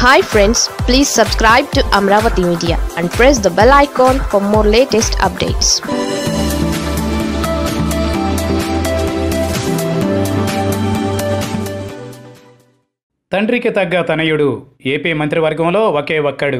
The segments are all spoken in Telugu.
hi friends please subscribe to Amaravati media and press the bell icon for more latest updates తండ్రికి తగ్గ తనయుడు ఏపీ మంత్రివర్గంలో ఒకే ఒక్కడు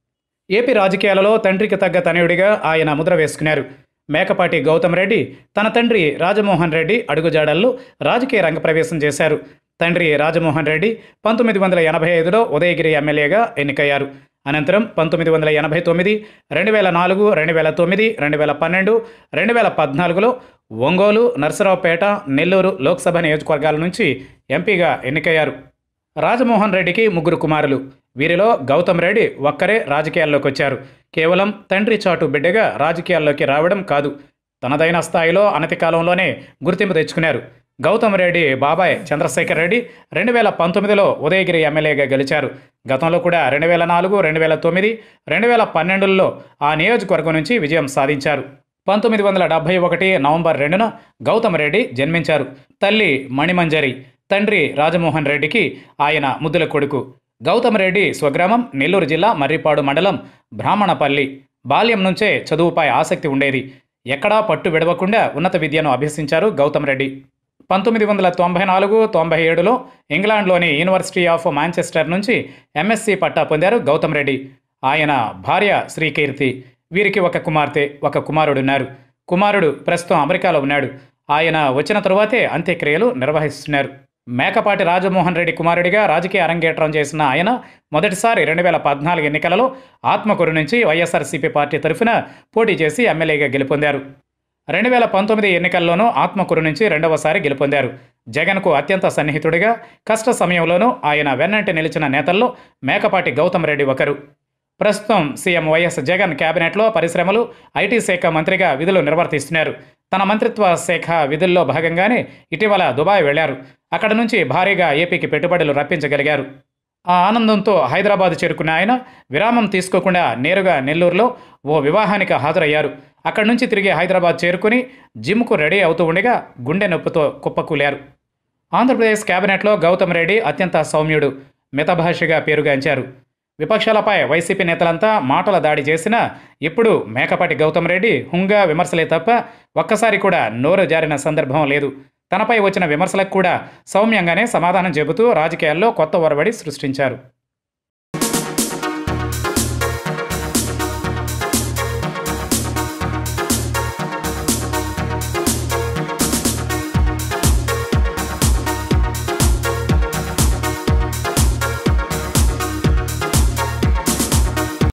ఏపీ రాజకీయాలలో తండ్రికి తగ్గ తనయుడిగా ఆయన ముద్ర వేసుకున్నారు మేకపాటి గౌతమ్ రెడ్డి తన తండ్రి రాజమోహన్ రెడ్డి అడుగుజాడల్లో రాజకీయ రంగప్రవేశం చేశారు తండ్రి రాజమోహన్ రెడ్డి పంతొమ్మిది వందల ఎనభై ఐదులో ఉదయగిరి ఎమ్మెల్యేగా ఎన్నికయ్యారు అనంతరం పంతొమ్మిది వందల ఎనభై తొమ్మిది రెండు వేల నాలుగు రెండు వేల తొమ్మిది రెండు వేల పన్నెండు రెండు వేల పద్నాలుగులో ఒంగోలు నర్సరావుపేట నెల్లూరు లోక్సభ నియోజకవర్గాల నుంచి ఎంపీగా ఎన్నికయ్యారు రాజమోహన్ రెడ్డికి ముగ్గురు కుమారులు వీరిలో గౌతమ్ రెడ్డి ఒక్కరే రాజకీయాల్లోకి వచ్చారు కేవలం తండ్రి చాటు బిడ్డగా రాజకీయాల్లోకి రావడం కాదు తనదైన స్థాయిలో అనతి కాలంలోనే గుర్తింపు తెచ్చుకున్నారు గౌతమ్ రెడ్డి బాబాయ్ చంద్రశేఖర్ రెడ్డి రెండు వేల పంతొమ్మిదిలో ఉదయగిరి ఎమ్మెల్యేగా గెలిచారు గతంలో కూడా రెండు వేల నాలుగు రెండు వేల తొమ్మిది రెండు వేల పన్నెండులో ఆ నియోజకవర్గం నుంచి విజయం సాధించారు పంతొమ్మిది వందల డెబ్బై ఒకటి నవంబర్ రెండున గౌతమ్ రెడ్డి జన్మించారు తల్లి మణిమంజరి తండ్రి రాజమోహన్ రెడ్డికి ఆయన ముద్దుల కొడుకు గౌతమ్ రెడ్డి స్వగ్రామం నెల్లూరు జిల్లా మర్రిపాడు మండలం బ్రాహ్మణపల్లి బాల్యం నుంచే చదువుపై ఆసక్తి ఉండేది ఎక్కడా పట్టు విడవకుండా ఉన్నత విద్యను అభ్యసించారు గౌతమ్ రెడ్డి పంతొమ్మిది వందల తొంభై నాలుగు తొంభై ఏడులో ఇంగ్లాండ్లోని యూనివర్సిటీ ఆఫ్ మాంచెస్టర్ నుంచి ఎంఎస్సి పట్టా పొందారు గౌతమ్ రెడ్డి ఆయన భార్య శ్రీకీర్తి వీరికి ఒక కుమార్తె ఒక కుమారుడున్నారు కుమారుడు ప్రస్తుతం అమెరికాలో ఉన్నాడు ఆయన వచ్చిన తరువాతే అంత్యక్రియలు నిర్వహిస్తున్నారు మేకపాటి రాజమోహన్ రెడ్డి కుమారుడిగా రాజకీయ అరంగేట్రం చేసిన ఆయన మొదటిసారి రెండు వేల పద్నాలుగు ఎన్నికలలో ఆత్మకూరు నుంచి వైఎస్ఆర్సీపీ పార్టీ తరఫున పోటీ చేసి ఎమ్మెల్యేగా గెలుపొందారు రెండు వేల పంతొమ్మిది ఎన్నికల్లోనూ ఆత్మకూరు నుంచి రెండవసారి గెలుపొందారు జగన్కు అత్యంత సన్నిహితుడిగా కష్ట సమయంలోనూ ఆయన వెన్నంటి నిలిచిన నేతల్లో మేకపాటి గౌతమ్ రెడ్డి ఒకరు ప్రస్తుతం సీఎం వైఎస్ జగన్ కేబినెట్లో పరిశ్రమలు ఐటీ శాఖ మంత్రిగా విధులు నిర్వర్తిస్తున్నారు తన మంత్రిత్వ శాఖ విధుల్లో భాగంగానే ఇటీవల దుబాయ్ వెళ్లారు అక్కడ నుంచి భారీగా ఏపీకి పెట్టుబడులు రప్పించగలిగారు ఆ ఆనందంతో హైదరాబాద్ చేరుకున్న ఆయన విరామం తీసుకోకుండా నేరుగా నెల్లూరులో ఓ వివాహానికి హాజరయ్యారు అక్కడి నుంచి తిరిగి హైదరాబాద్ చేరుకుని జిమ్కు రెడీ అవుతూ ఉండగా గుండె నొప్పితో కుప్పకూలారు ఆంధ్రప్రదేశ్ కేబినెట్లో గౌతమ్ రెడ్డి అత్యంత సౌమ్యుడు మితభాషగా పేరుగాంచారు విపక్షాలపై వైసీపీ నేతలంతా మాటల దాడి చేసినా ఇప్పుడు మేకపాటి గౌతమ్ రెడ్డి హుంగా విమర్శలే తప్ప ఒక్కసారి కూడా నోరు జారిన సందర్భం లేదు తనపై వచ్చిన విమర్శలకు కూడా సౌమ్యంగానే సమాధానం చెబుతూ రాజకీయాల్లో కొత్త ఒరవడి సృష్టించారు